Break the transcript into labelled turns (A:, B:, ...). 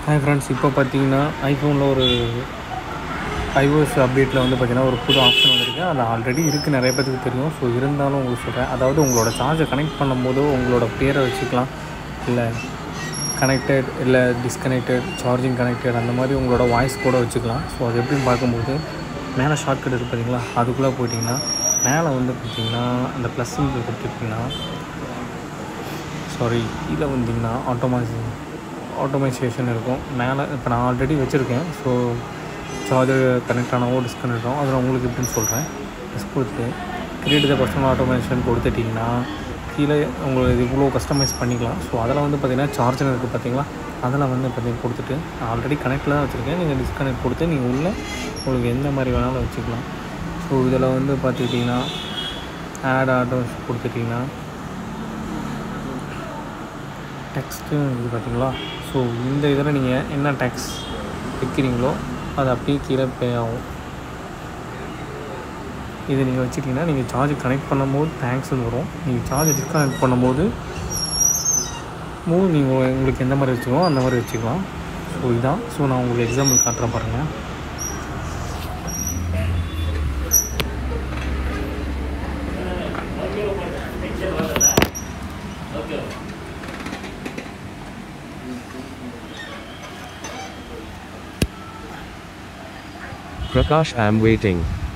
A: Hi friends இப்போ பார்த்தீங்கன்னா ஐஃபோனில் ஒரு iOS அப்டேட்டில் வந்து பார்த்தீங்கன்னா ஒரு புது ஆப்ஷன் வந்திருக்கு அது ஆல்ரெடி இருக்குது நிறைய பேருக்கு தெரியும் ஸோ இருந்தாலும் உங்களுக்கு சொல்கிறேன் அதாவது உங்களோட சார்ஜை கனெக்ட் பண்ணும்போது உங்களோட பேரை வச்சுக்கலாம் இல்லை கனெக்டட் இல்லை டிஸ்கனெக்டட் சார்ஜிங் கனெக்டட் அந்த மாதிரி உங்களோட வாய்ஸ் கூட வச்சுக்கலாம் ஸோ அது எப்படின்னு பார்க்கும்போது மேலே ஷார்ட்கட் இருக்குது பார்த்தீங்களா அதுக்குள்ளே போயிட்டிங்கன்னா மேலே வந்து பார்த்தீங்கன்னா அந்த ப்ளஸ் சிம்பிள் கொடுத்துட்டிங்கன்னா சாரி கீழே வந்தீங்கன்னா ஆட்டோமைஸ் ஆட்டோமைசேஷன் இருக்கும் மேலே இப்போ நான் ஆல்ரெடி வச்சுருக்கேன் ஸோ சார்ஜர் கனெக்ட் ஆனவோ டிஸ்கனெக்ட் ஆகும் அதில் உங்களுக்கு எப்படின்னு சொல்கிறேன் டிஸ் கொடுத்து கிரியேட் த பர்சனல் ஆட்டோமேஷன் கொடுத்துட்டிங்கன்னா கீழே உங்களுக்கு இவ்வளோ கஸ்டமைஸ் பண்ணிக்கலாம் ஸோ அதில் வந்து பார்த்திங்கன்னா சார்ஜர் இருக்குது பார்த்தீங்களா அதில் வந்து பார்த்தீங்கன்னா கொடுத்துட்டு ஆல்ரெடி கனெக்டில் தான் வச்சுருக்கேன் நீங்கள் டிஸ்கனெக்ட் கொடுத்து நீங்கள் உள்ளே உங்களுக்கு எந்த மாதிரி வேணாலும் வச்சுக்கலாம் ஸோ இதில் வந்து பார்த்துக்கிட்டிங்கன்னா ஆட் ஆட்டோ கொடுத்துட்டிங்கன்னா டெக்ஸ்ட்டு இது பார்த்தீங்களா ஸோ இந்த இதில் நீங்கள் என்ன டேக்ஸ் வைக்கிறீங்களோ அது அப்படியே கீழே பே ஆகும் இது நீங்கள் வச்சுட்டிங்கன்னா நீங்கள் சார்ஜ் கனெக்ட் பண்ணும்போது தேங்க்ஸ்னு வரும் நீங்கள் சார்ஜ் டிஸ்கனெக்ட் பண்ணும்போது மூணு நீங்கள் உங்களுக்கு எந்த மாதிரி வச்சுக்கோ அந்த மாதிரி வச்சுக்கலாம் ஸோ இதான் ஸோ நான் உங்களுக்கு எக்ஸாம்பிள் காட்டுறேன் பாருங்கள்
B: Prakash, I'm waiting.